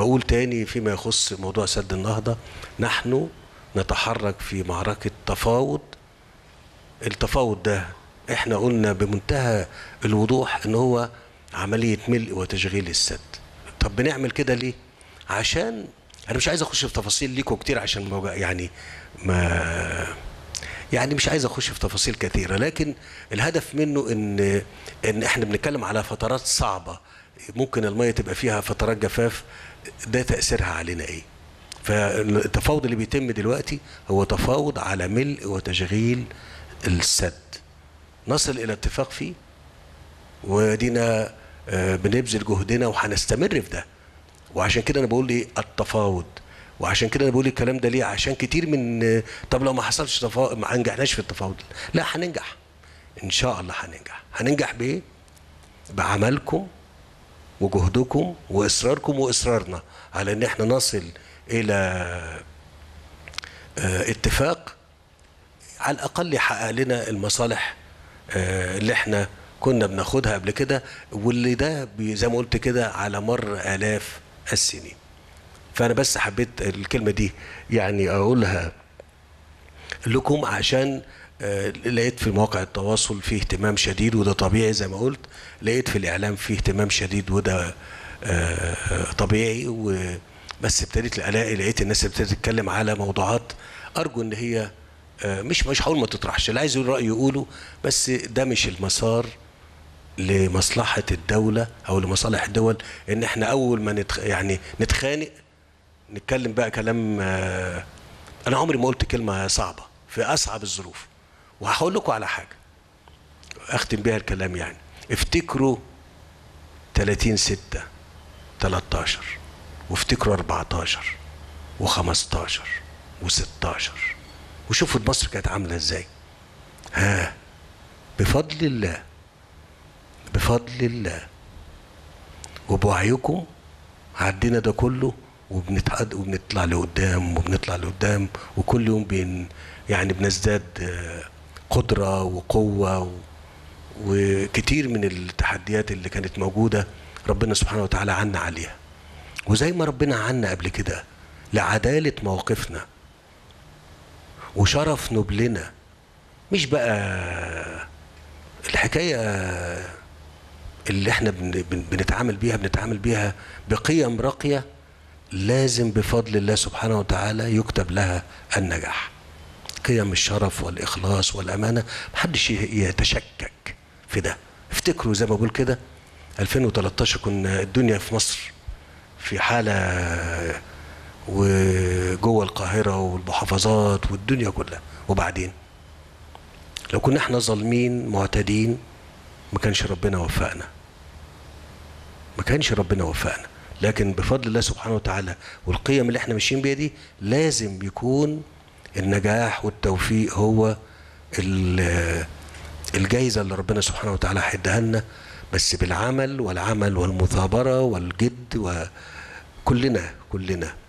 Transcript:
بقول تاني فيما يخص موضوع سد النهضة نحن نتحرك في معركة تفاوض التفاوض ده احنا قلنا بمنتهى الوضوح ان هو عملية ملء وتشغيل السد طب بنعمل كده ليه عشان انا مش عايز اخش في تفاصيل ليكوا كتير عشان موجع يعني ما يعني مش عايز اخش في تفاصيل كثيره لكن الهدف منه ان ان احنا بنتكلم على فترات صعبه ممكن الميه تبقى فيها فترات جفاف ده تاثيرها علينا ايه فالتفاوض اللي بيتم دلوقتي هو تفاوض على ملء وتشغيل السد نصل الى اتفاق فيه ودينا آه، بنبذل جهدنا وهنستمر في ده وعشان كده انا بقول ايه التفاوض وعشان كده انا بقول الكلام ده ليه عشان كتير من آه، طب لو ما حصلش تفاوض ما نجحناش في التفاوض لا هننجح ان شاء الله هننجح هننجح بايه بعملكم وجهدكم واصراركم واصرارنا على ان احنا نصل الى آه، اتفاق على الاقل يحقق لنا المصالح آه، اللي احنا كنا بناخدها قبل كده واللي ده بي- زي ما قلت كده على مر الاف السنين فانا بس حبيت الكلمه دي يعني اقولها لكم عشان آه، لقيت في مواقع التواصل فيه اهتمام شديد وده طبيعي زي ما قلت لقيت في الاعلام فيه اهتمام شديد وده آه، طبيعي وبس ابتديت الاقي لقيت الناس ابتدت تتكلم على موضوعات ارجو ان هي آه، مش مش هقول ما تطرحش اللي عايز يقول رايه يقوله بس ده مش المسار لمصلحه الدوله او لمصالح الدول ان احنا اول ما نتخ... يعني نتخانق نتكلم بقى كلام آه، انا عمري ما قلت كلمه صعبه في اصعب الظروف وهقول لكم على حاجه اختم بيها الكلام يعني افتكروا 30 6 13 وافتكروا 14 و15 و16 وشوفوا مصر كانت عامله ازاي ها بفضل الله بفضل الله وبوعيكم عدينا ده كله وبنتعد وبنطلع لقدام وبنطلع لقدام وكل يوم بين يعني بنزداد آه، قدرة وقوة و وكتير من التحديات اللي كانت موجودة ربنا سبحانه وتعالى عنا عليها وزي ما ربنا عنا قبل كده لعدالة موقفنا وشرف نبلنا مش بقى الحكاية اللي احنا بن بن بنتعامل بيها بنتعامل بيها بقيم راقية لازم بفضل الله سبحانه وتعالى يكتب لها النجاح قيم الشرف والإخلاص والأمانة محدش يتشكك في ده افتكروا زي ما بقول كده 2013 كنا الدنيا في مصر في حالة وجوه القاهرة والمحافظات والدنيا كلها وبعدين لو كنا احنا ظالمين معتدين ما كانش ربنا وفقنا ما كانش ربنا وفقنا لكن بفضل الله سبحانه وتعالى والقيم اللي احنا ماشيين بيها دي لازم يكون النجاح والتوفيق هو ال- الجايزة اللي ربنا سبحانه وتعالى هيديها لنا بس بالعمل والعمل والمثابرة والجد وكلنا كلنا